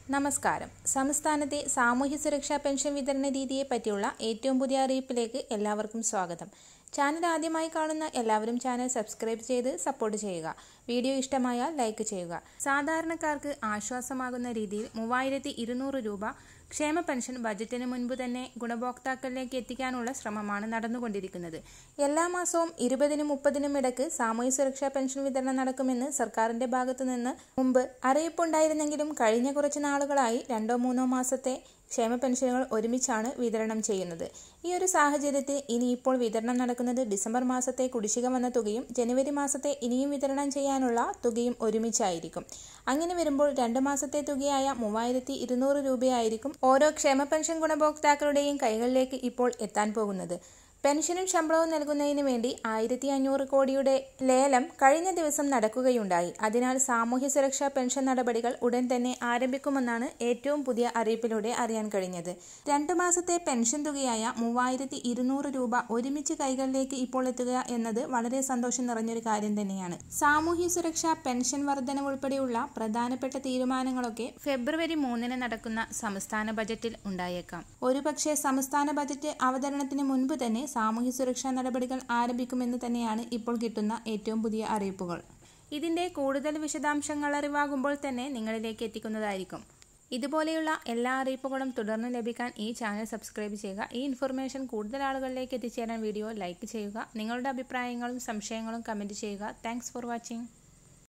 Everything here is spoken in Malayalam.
നമസ്കാരം സംസ്ഥാനത്തെ സാമൂഹ്യ സുരക്ഷാ പെൻഷൻ വിതരണ രീതിയെ പറ്റിയുള്ള ഏറ്റവും പുതിയ അറിയിപ്പിലേക്ക് എല്ലാവർക്കും സ്വാഗതം ചാനൽ ആദ്യമായി കാണുന്ന എല്ലാവരും ചാനൽ സബ്സ്ക്രൈബ് ചെയ്ത് സപ്പോർട്ട് ചെയ്യുക വീഡിയോ ഇഷ്ടമായാൽ ലൈക്ക് ചെയ്യുക സാധാരണക്കാർക്ക് ആശ്വാസമാകുന്ന രീതിയിൽ മൂവായിരത്തി ഇരുന്നൂറ് രൂപ ക്ഷേമ പെൻഷൻ ബജറ്റിന് മുൻപ് തന്നെ ഗുണഭോക്താക്കളിലേക്ക് എത്തിക്കാനുള്ള ശ്രമമാണ് നടന്നുകൊണ്ടിരിക്കുന്നത് എല്ലാ മാസവും ഇരുപതിനും മുപ്പതിനും ഇടയ്ക്ക് സാമൂഹ്യ സുരക്ഷാ പെൻഷൻ വിതരണം നടക്കുമെന്ന് സർക്കാരിന്റെ ഭാഗത്തു നിന്ന് മുമ്പ് അറിയിപ്പുണ്ടായിരുന്നെങ്കിലും കഴിഞ്ഞ കുറച്ച് നാളുകളായി രണ്ടോ മൂന്നോ മാസത്തെ ക്ഷേമ പെൻഷനുകൾ ഒരുമിച്ചാണ് വിതരണം ചെയ്യുന്നത് ഈ ഒരു സാഹചര്യത്തിൽ ഇനിയിപ്പോൾ വിതരണം നടക്കുന്നത് ഡിസംബർ മാസത്തെ കുടിശ്ശിക വന്ന തുകയും ജനുവരി മാസത്തെ ഇനിയും വിതരണം ചെയ്യാനുള്ള തുകയും ഒരുമിച്ചായിരിക്കും അങ്ങനെ വരുമ്പോൾ രണ്ട് മാസത്തെ തുകയായ മൂവായിരത്തി ഇരുന്നൂറ് രൂപയായിരിക്കും ഓരോ ക്ഷേമ പെൻഷൻ ഗുണഭോക്താക്കളുടെയും കൈകളിലേക്ക് ഇപ്പോൾ എത്താൻ പോകുന്നത് പെൻഷനും ശമ്പളവും നൽകുന്നതിന് വേണ്ടി ആയിരത്തി അഞ്ഞൂറ് കോടിയുടെ ലേലം കഴിഞ്ഞ ദിവസം നടക്കുകയുണ്ടായി അതിനാൽ സാമൂഹ്യ സുരക്ഷാ പെൻഷൻ നടപടികൾ ഉടൻ തന്നെ ആരംഭിക്കുമെന്നാണ് ഏറ്റവും പുതിയ അറിയിപ്പിലൂടെ അറിയാൻ കഴിഞ്ഞത് രണ്ടു മാസത്തെ പെൻഷൻ തുകയായ മൂവായിരത്തി ഇരുന്നൂറ് രൂപ ഒരുമിച്ച് കൈകളിലേക്ക് ഇപ്പോൾ എത്തുക എന്നത് വളരെ സന്തോഷം നിറഞ്ഞൊരു കാര്യം തന്നെയാണ് സാമൂഹ്യ സുരക്ഷാ പെൻഷൻ വർധന ഉൾപ്പെടെയുള്ള പ്രധാനപ്പെട്ട തീരുമാനങ്ങളൊക്കെ ഫെബ്രുവരി മൂന്നിന് നടക്കുന്ന സംസ്ഥാന ബജറ്റിൽ ഉണ്ടായേക്കാം ഒരുപക്ഷെ സംസ്ഥാന ബജറ്റ് അവതരണത്തിന് മുൻപ് തന്നെ സാമൂഹ്യ സുരക്ഷാ നടപടികൾ ആരംഭിക്കുമെന്ന് തന്നെയാണ് ഇപ്പോൾ കിട്ടുന്ന ഏറ്റവും പുതിയ അറിയിപ്പുകൾ ഇതിന്റെ കൂടുതൽ വിശദാംശങ്ങൾ അറിവാകുമ്പോൾ തന്നെ നിങ്ങളിലേക്ക് എത്തിക്കുന്നതായിരിക്കും ഇതുപോലെയുള്ള എല്ലാ അറിയിപ്പുകളും തുടർന്ന് ലഭിക്കാൻ ഈ ചാനൽ സബ്സ്ക്രൈബ് ചെയ്യുക ഈ ഇൻഫർമേഷൻ കൂടുതൽ ആളുകളിലേക്ക് എത്തിച്ചേരാൻ വീഡിയോ ലൈക്ക് ചെയ്യുക നിങ്ങളുടെ അഭിപ്രായങ്ങളും സംശയങ്ങളും കമൻറ്റ് ചെയ്യുക താങ്ക്സ് ഫോർ വാച്ചിങ്